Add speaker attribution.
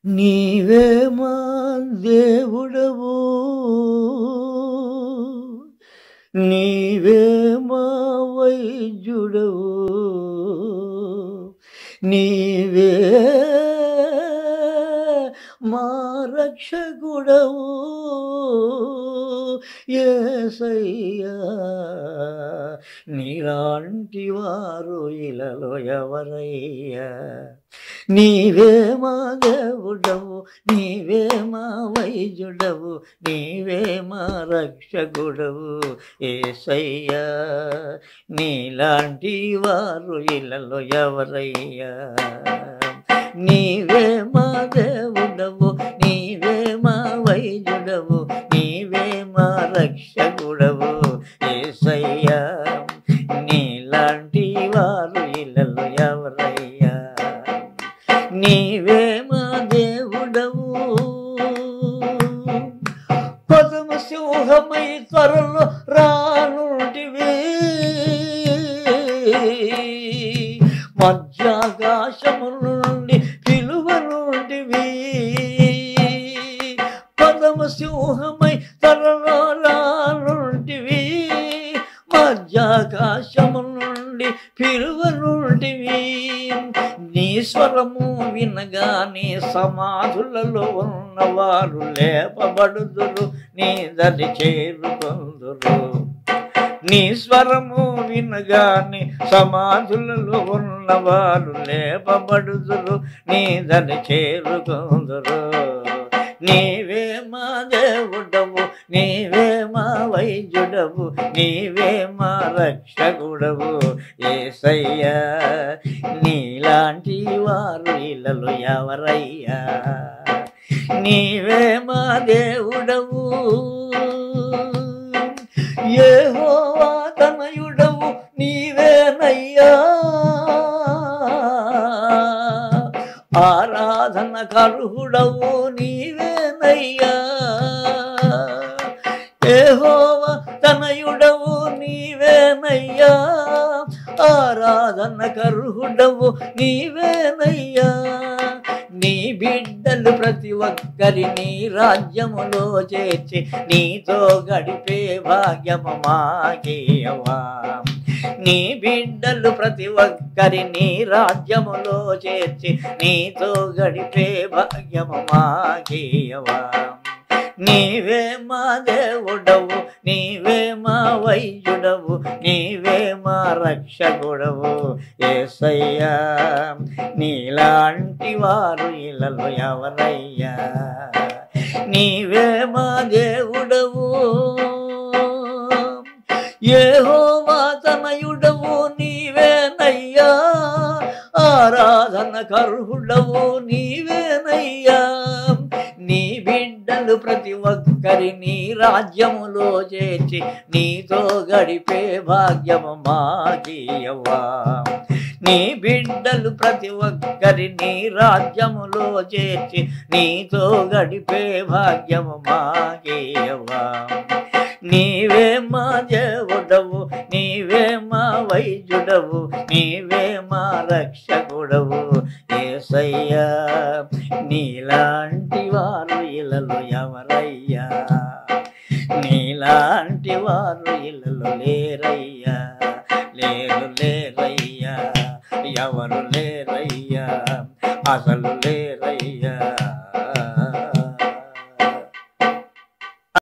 Speaker 1: నీవే మా దేవుడవు నీవే మా వైద్యుడవు నీవే మా రక్షకుడవు ఏసయ్యా నీలాంటి వారు ఇలలో ఎవరయ్యా నీవే మా దేవుడవు నీవే మా వైద్యుడవు నీవే మా రక్షకుడవు ఏసయ్యా నీలాంటి వారు ఇళ్ళలో ఎవరయ్యా నీవే మా దేవుడవు నీవే మా వైద్యుడవు నీవే మా రక్షకుడవు ఏసయ్యా నీలాంటి వారు ఇళ్ళలో ఎవరయ్యా నీవే మా దేవుడవు పదమ సింహమై త్వరలో రానుంటివి మధ్యాకాశము నుండి పిలువ నుండివి పదమ సింహమై త్వరలో రానుంటివి మధ్యాకాశము నుండి పిలువ నుండివి నీ స్వరము వినగానే సమాధులలో ఉన్నవారు లేపబడుదురు నీ దరి చేరుకొందురు నీ స్వరము వినగానే సమాధులలో ఉన్నవారు లేపబడుదురు నీ దరి చేరుకొందురు నీవే మా దేవుడవు నీవే మా వైద్యుడవు నీవే మా రక్షకుడవు ఏసయ్యా నీలాంటి వారు ఇళ్ళలో ఎవరయ్యా నీవే మా దేవుడవు యెహోవా తనయుడవు నీవేనయ్యా ఆరాధన కరుహుడవు నీవేనయ్యా ఏహోవ తనయుడవు నీవేనయ్యా ఆరాధన కరుహుడవు నీవేనయ్యా నీ బిడ్డలు ప్రతి ఒక్కరిని రాజ్యములో చేర్చి నీతో గడిపే భాగ్యము మాకేయవా నీ బిడ్డలు ప్రతి ఒక్కరిని రాజ్యములో చేర్చి నీతో గడిపే భాగ్యము మాకేయవా నీవే మా దేవుడవు నీవే మా వైద్యుడవు నీవే మా రక్షకుడవు ఏసయ్యా నీలాంటి వారు ఇళ్ళలో ఎవరయ్యా నీవే మా దేవుడవు ఏహోవా తనయుడవు నీవేనయ్యా ఆరాధన కర్హుడవు నీవేనయ్యా నీ బిడ్డలు ప్రతి ఒక్కరిని రాజ్యములో చేర్చి నీతో గడిపే భాగ్యము మాకీయవా నీ బిడ్డలు ప్రతి ఒక్కరిని రాజ్యములో చేర్చి నీతో గడిపే భాగ్యము మాకేయవా నీవే మా దేవుడవు నీవే మా వైద్యుడవు నీవే మా రక్షకుడవు ఏసయ్యా నీలాంటి వారు ఇళ్ళలో ఎవరయ్యా నీలాంటి వారు ఇళ్ళలో లేరయ్యా లేరు లేరయ్యా ఎవరు లేరయ్యా అసలు